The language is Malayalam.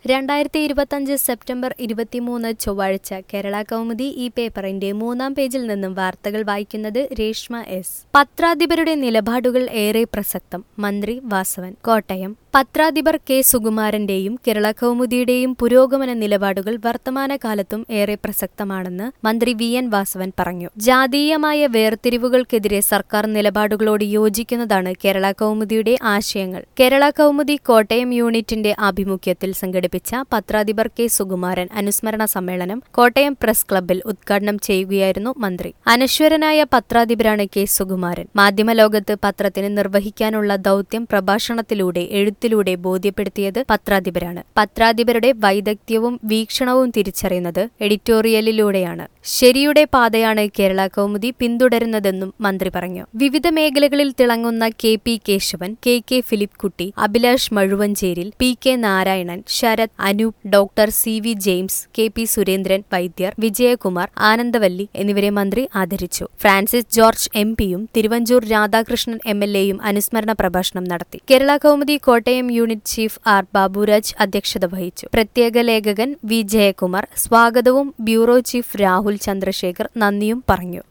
രണ്ടായിരത്തി ഇരുപത്തഞ്ച് സെപ്റ്റംബർ ഇരുപത്തിമൂന്ന് ചൊവ്വാഴ്ച കേരള കൗമുദി ഈ പേപ്പറിന്റെ മൂന്നാം പേജിൽ നിന്നും വാർത്തകൾ വായിക്കുന്നത് രേഷ്മ എസ് പത്രാധിപരുടെ നിലപാടുകൾ ഏറെ പ്രസക്തം മന്ത്രി വാസവൻ കോട്ടയം പത്രാധിപർ കെ സുകുമാരന്റെയും കേരള കൗമുദിയുടെയും പുരോഗമന നിലപാടുകൾ വർത്തമാനകാലത്തും ഏറെ പ്രസക്തമാണെന്ന് മന്ത്രി വി എൻ വാസവൻ പറഞ്ഞു ജാതീയമായ വേർതിരിവുകൾക്കെതിരെ സർക്കാർ നിലപാടുകളോട് യോജിക്കുന്നതാണ് കേരള കൗമുദിയുടെ ആശയങ്ങൾ കേരള കൗമുദി കോട്ടയം യൂണിറ്റിന്റെ ആഭിമുഖ്യത്തിൽ സംഘടിപ്പിച്ച പത്രാധിപർ കെ സുകുമാരൻ അനുസ്മരണ സമ്മേളനം കോട്ടയം പ്രസ് ക്ലബ്ബിൽ ഉദ്ഘാടനം ചെയ്യുകയായിരുന്നു മന്ത്രി അനശ്വരനായ പത്രാധിപരാണ് കെ സുകുമാരൻ മാധ്യമലോകത്ത് പത്രത്തിന് നിർവഹിക്കാനുള്ള ദൗത്യം പ്രഭാഷണത്തിലൂടെ എഴുത്തിലൂടെ ബോധ്യപ്പെടുത്തിയത് പത്രാധിപരാണ് പത്രാധിപരുടെ വൈദഗ്ധ്യവും വീക്ഷണവും തിരിച്ചറിയുന്നത് എഡിറ്റോറിയലിലൂടെയാണ് ശരിയുടെ പാതയാണ് കേരള കൗമുദി പിന്തുടരുന്നതെന്നും മന്ത്രി പറഞ്ഞു വിവിധ മേഖലകളിൽ തിളങ്ങുന്ന K P Kesavan K K Philip Kutty Abhilash Mazhuvancheril P K Narayanan Sarath Anoop doctor C V James K P Surendran വൈദ്യർ വിജയകുമാർ ആനന്ദവല്ലി എന്നിവരെ മന്ത്രി ആദരിച്ചു ഫ്രാൻസിസ് ജോർജ് എം പിയും തിരുവഞ്ചൂർ രാധാകൃഷ്ണൻ എം എൽ എയും അനുസ്മരണ പ്രഭാഷണം നടത്തി Kerala Kaumudi Kottayam unit chief R Baburaj അധ്യക്ഷത വഹിച്ചു പ്രത്യേക ലേഖകൻ വി ജയകുമാർ സ്വാഗതവും ബ്യൂറോ ചീഫ് രാഹുൽ ചന്ദ്രശേഖർ നന്ദിയും പറഞ്ഞു